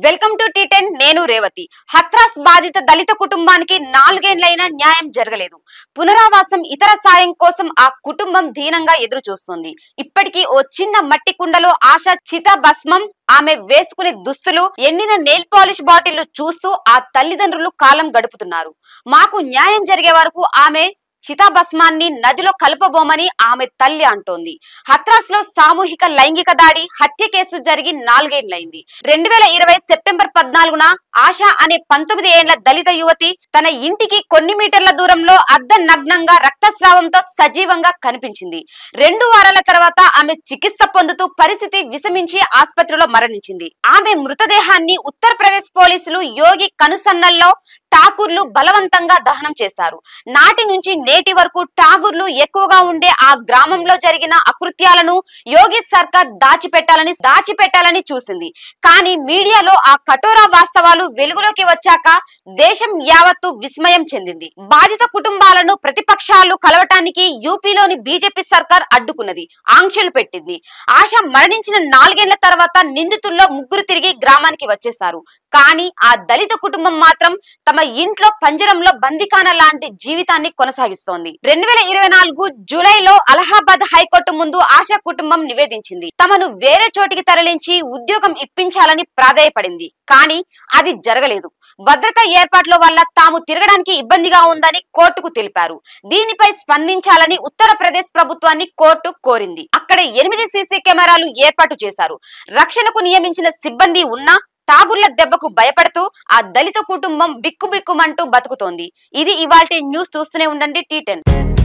welcome to tea ten నేను రేవతి హత్రాస్ బాధిత దళిత కుటుంబానికి నాలుగేండ్లైనా న్యాయం జరగలేదు పునరావాసం ఇతర సాయం కోసం ఆ కుటుంబం దీనంగా ఎదురు చూస్తుంది ఇప్పటికీ ఓ చిన్న మట్టి కుండలో ఆశ చిత భస్మం ఆమె వేసుకునే దుస్తులు ఎండిన నెయిల్ పాలిష్ బాటిళ్లు చూస్తూ ఆ తల్లిదండ్రులు కాలం గడుపుతున్నారు మాకు న్యాయం జరిగే వరకు ఆమె చితాభస్మాన్ని నదిలో కలపబోమని ఆమె తల్లి అంటోంది హత్రాస్ లో సామూహిక లైంగిక దాడి హత్య కేసు జరిగి నాలుగేండ్లైంది రెండు వేల ఇరవై సెప్టెంబర్ పద్నాలుగున ఆశ అనే పంతొమ్మిది ఏళ్ల దళిత యువతి తన ఇంటికి కొన్ని మీటర్ల దూరంలో అర్ధ నగ్నంగా రక్తస్రావంతో సజీవంగా కనిపించింది రెండు వారాల తర్వాత ఆమె చికిత్స పొందుతూ పరిస్థితి విషమించి ఆసుపత్రిలో మరణించింది ఆమె మృతదేహాన్ని ఉత్తరప్రదేశ్ పోలీసులు యోగి కనుసన్నల్లో ఠాకూర్లు బలవంతంగా దహనం చేశారు నాటి నుంచి నేటి వరకు ఠాగూర్లు ఎక్కువగా ఉండే ఆ గ్రామంలో జరిగిన అకృత్యాలను యోగి సర్కార్ దాచిపెట్టాలని దాచిపెట్టాలని చూసింది కానీ మీడియాలో ఆ కఠోర వాస్తవాలు వెలుగులోకి వచ్చాక దేశం యావత్తు విస్మయం చెందింది బాధిత కుటుంబాలను ప్రతిపక్షాలు కలవటానికి యూపీలోని బీజేపీ సర్కార్ అడ్డుకున్నది ఆంక్షలు పెట్టింది ఆశ మరణించిన నాలుగేళ్ల తర్వాత నిందితుల్లో ముగ్గురు తిరిగి గ్రామానికి వచ్చేశారు కానీ ఆ దళిత కుటుంబం మాత్రం తమ ఇంట్లో పంజరంలో బందికాన లాంటి జీవితాన్ని కొనసాగిస్తోంది రెండు వేల ఇరవై నాలుగు జూలైలో అలహాబాద్ హైకోర్టు ముందు ఆశా కుటుంబం నివేదించింది తమను వేరే చోటికి తరలించి ఉద్యోగం ఇప్పించాలని ప్రాధాయపడింది కానీ అది జరగలేదు భద్రతా ఏర్పాట్ల వల్ల తాము తిరగడానికి ఇబ్బందిగా ఉందని కోర్టుకు తెలిపారు దీనిపై స్పందించాలని ఉత్తరప్రదేశ్ ప్రభుత్వాన్ని కోర్టు కోరింది అక్కడ ఎనిమిది సీసీ కెమెరాలు ఏర్పాటు చేశారు రక్షణకు నియమించిన సిబ్బంది ఉన్నా ఠాగూర్ల దెబ్బకు భయపడుతూ ఆ దళిత కుటుంబం బిక్కుబిక్కుమంటూ బతుకుతోంది ఇది ఇవాల్టి న్యూస్ చూస్తూనే ఉండండి టీ టెన్